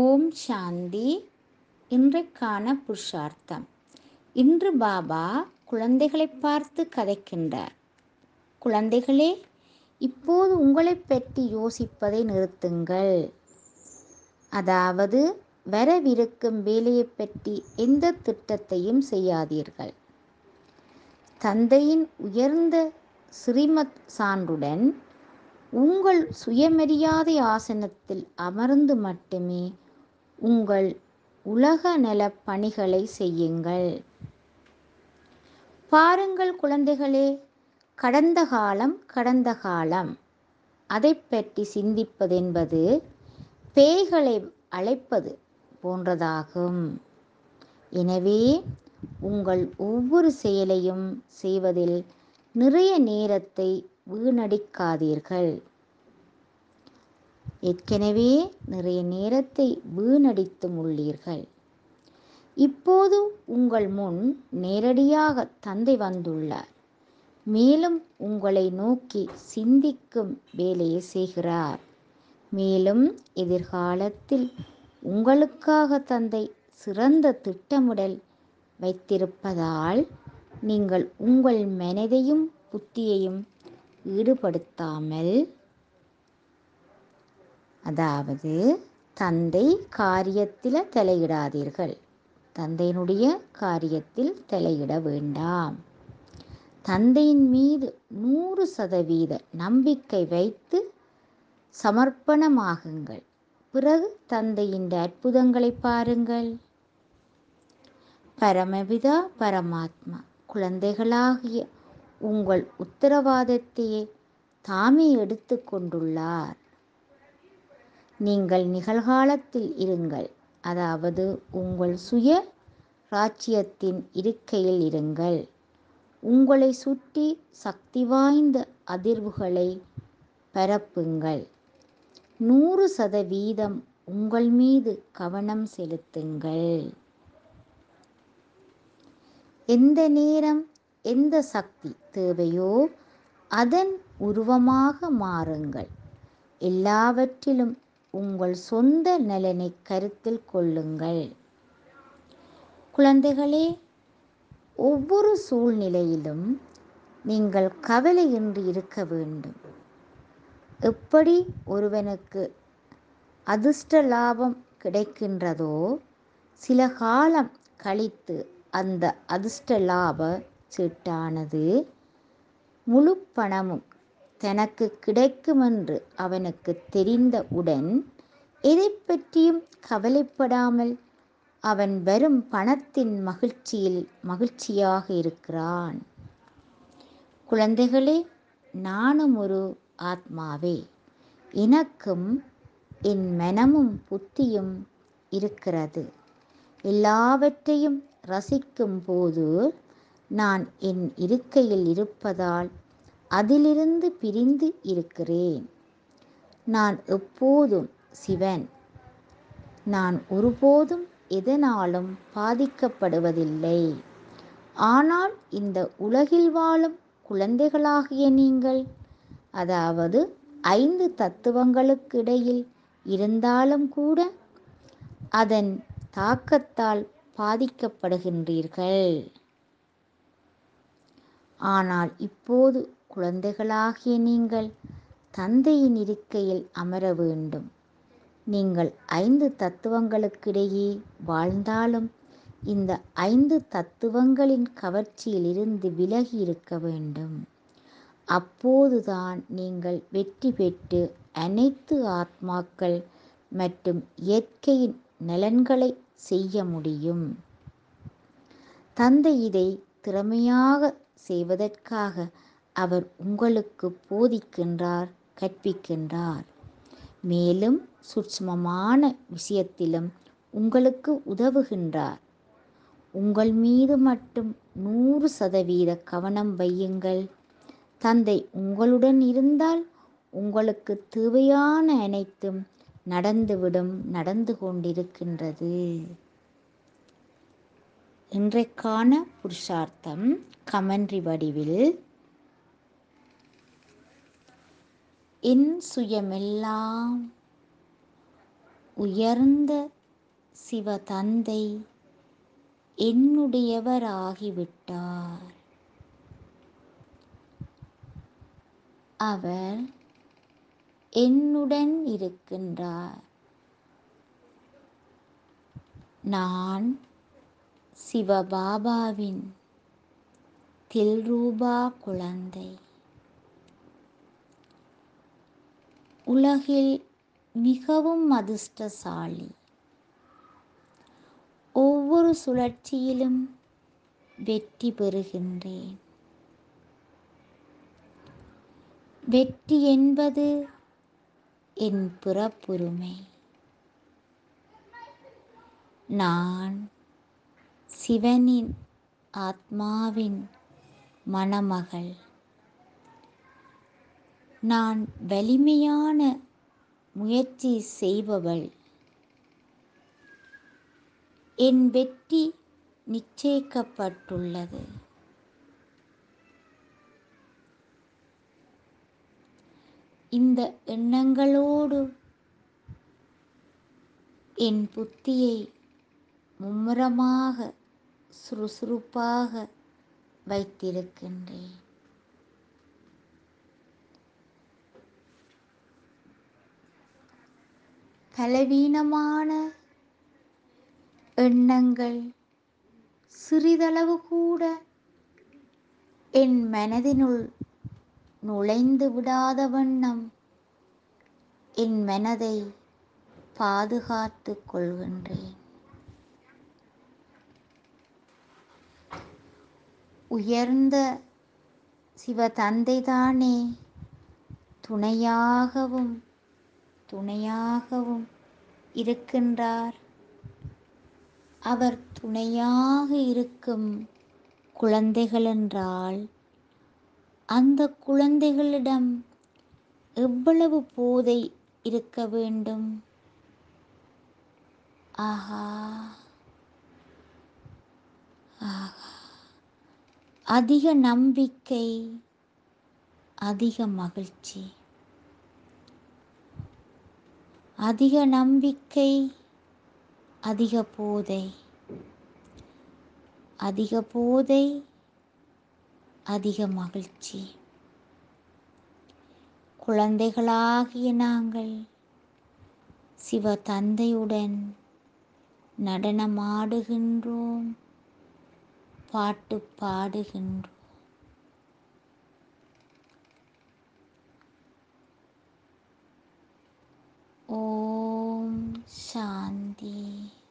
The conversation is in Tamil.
ஓம் சாந்தி இன்றைக்கான புருஷார்த்தம் இன்று பாபா குழந்தைகளை பார்த்து கதைக்கின்றார் குழந்தைகளே இப்போது உங்களைப் பற்றி யோசிப்பதை நிறுத்துங்கள் அதாவது வரவிருக்கும் வேலையைப் பற்றி எந்த திட்டத்தையும் செய்யாதீர்கள் தந்தையின் உயர்ந்த ஸ்ரீமத் சான்றுடன் உங்கள் சுயமரியாதை ஆசனத்தில் அமர்ந்து மட்டுமே உங்கள் உலக நலப் பணிகளை செய்யுங்கள் பாருங்கள் குழந்தைகளே கடந்த காலம் கடந்த காலம் அதை பற்றி சிந்திப்பதென்பது பேய்களை அழைப்பது போன்றதாகும் எனவே உங்கள் ஒவ்வொரு செயலையும் செய்வதில் நிறைய நேரத்தை வீணடிக்காதீர்கள் ஏற்கனவே நிறைய நேரத்தை வீணடித்தும் உள்ளீர்கள் இப்போது உங்கள் முன் நேரடியாக தந்தை வந்துள்ளார் மேலும் உங்களை நோக்கி சிந்திக்கும் வேலையை செய்கிறார் மேலும் எதிர்காலத்தில் உங்களுக்காக தந்தை சிறந்த திட்டமிடல் வைத்திருப்பதால் நீங்கள் உங்கள் மனதையும் புத்தியையும் ஈடுபடுத்தாமல் அதாவது தந்தை காரியத்தில் தலையிடாதீர்கள் தந்தையினுடைய காரியத்தில் தலையிட வேண்டாம் தந்தையின் மீது நூறு சதவீத நம்பிக்கை வைத்து சமர்ப்பணமாகுங்கள் பிறகு தந்தையின் அற்புதங்களை பாருங்கள் பரமபிதா பரமாத்மா குழந்தைகளாகிய உங்கள் உத்தரவாதத்தையே தாமே எடுத்து கொண்டுள்ளார் நீங்கள் நிகழ்காலத்தில் இருங்கள் அதாவது உங்கள் சுய ராச்சியத்தின் இருக்கையில் இருங்கள் உங்களை சுற்றி சக்தி வாய்ந்த அதிர்வுகளை பரப்புங்கள் நூறு சதவீதம் உங்கள் மீது கவனம் செலுத்துங்கள் எந்த நேரம் எந்த சக்தி தேவையோ அதன் உருவமாக மாறுங்கள் எல்லாவற்றிலும் உங்கள் சொந்த நலனை கருத்தில் கொள்ளுங்கள் குழந்தைகளே ஒவ்வொரு சூழ்நிலையிலும் நீங்கள் கவலையின்றி இருக்க வேண்டும் எப்படி ஒருவனுக்கு அதிர்ஷ்ட லாபம் கிடைக்கின்றதோ சில காலம் கழித்து அந்த அதிர்ஷ்ட லாப சீட்டானது முழு பணமும் தனக்கு கிடைக்குமென்று அவனுக்கு தெரிந்தவுடன் எதை பற்றியும் கவலைப்படாமல் அவன் வரும் பணத்தின் மகிழ்ச்சியில் மகிழ்ச்சியாக இருக்கிறான் குழந்தைகளே நானும் ஒரு ஆத்மாவே எனக்கும் என் மனமும் புத்தியும் இருக்கிறது எல்லாவற்றையும் ரசிக்கும் போது நான் என் இருக்கையில் இருப்பதால் அதிலிருந்து பிரிந்து இருக்கிறேன் நான் எப்போதும் சிவன் நான் ஒருபோதும் எதனாலும் பாதிக்கப்படுவதில்லை ஆனால் இந்த உலகில் வாழும் குழந்தைகளாகிய நீங்கள் அதாவது ஐந்து தத்துவங்களுக்கு இடையில் இருந்தாலும் கூட அதன் தாக்கத்தால் பாதிக்கப்படுகின்றீர்கள் ஆனால் இப்போது குழந்தைகளாகிய நீங்கள் தந்தையின் இருக்கையில் அமர வேண்டும் நீங்கள் ஐந்து தத்துவங்களுக்கிடையே வாழ்ந்தாலும் இந்த ஐந்து தத்துவங்களின் கவர்ச்சியில் இருந்து விலகி இருக்க வேண்டும் அப்போதுதான் நீங்கள் வெற்றி பெற்று அனைத்து ஆத்மாக்கள் மற்றும் இயற்கையின் நலன்களை செய்ய முடியும் தந்தை இதை திறமையாக செய்வதற்காக அவர் உங்களுக்கு போதிக்கின்றார் கற்பிக்கின்றார் மேலும் சூட்சமமான விஷயத்திலும் உங்களுக்கு உதவுகின்றார் உங்கள் மீது மட்டும் நூறு சதவீத கவனம் வையுங்கள் தந்தை உங்களுடன் இருந்தால் உங்களுக்கு தேவையான அனைத்தும் நடந்துவிடும் நடந்து கொண்டிருக்கின்றது இன்றைக்கான புருஷார்த்தம் கமன்றி வடிவில் என் சுயமெல்லாம் உயர்ந்த சிவதந்தை என்னுடையவராகிவிட்டார் அவர் என்னுடன் இருக்கின்றார் நான் சிவபாபாவின் தில்ரூபா குழந்தை உலகில் மிகவும் அதிர்ஷ்டசாலி ஒவ்வொரு சுழற்சியிலும் வெற்றி பெறுகின்றேன் வெற்றி என்பது என் பிறப்புரிமை நான் சிவனின் ஆத்மாவின் மணமகள் நான் வலிமையான முயற்சி செய்பவள் என் வெற்றி நிச்சயிக்கப்பட்டுள்ளது இந்த எண்ணங்களோடு என் புத்தியை மும்முரமாக சுறுசுறுப்பாக வைத்திருக்கின்றேன் பலவீனமான எண்ணங்கள் சிறிதளவு கூட என் மனதினுள் நுழைந்து விடாத வண்ணம் என் மனதை பாதுகாத்து கொள்கின்றேன் உயர்ந்த சிவதந்தைதானே துணையாகவும் துணையாகவும் இருக்கின்றார் அவர் துணையாக இருக்கும் குழந்தைகள் என்றால் அந்த குழந்தைகளிடம் எவ்வளவு போதை இருக்க வேண்டும் ஆஹா ஆஹா அதிக நம்பிக்கை அதிக மகிழ்ச்சி அதிக நம்பிக்கை அதிக போதை அதிக போதை அதிக மகிழ்ச்சி குழந்தைகளாகிய நாங்கள் சிவ தந்தையுடன் நடனமாடுகின்றோம் பாட்டு பாடுகின்றோம் ஓம் சாந்தி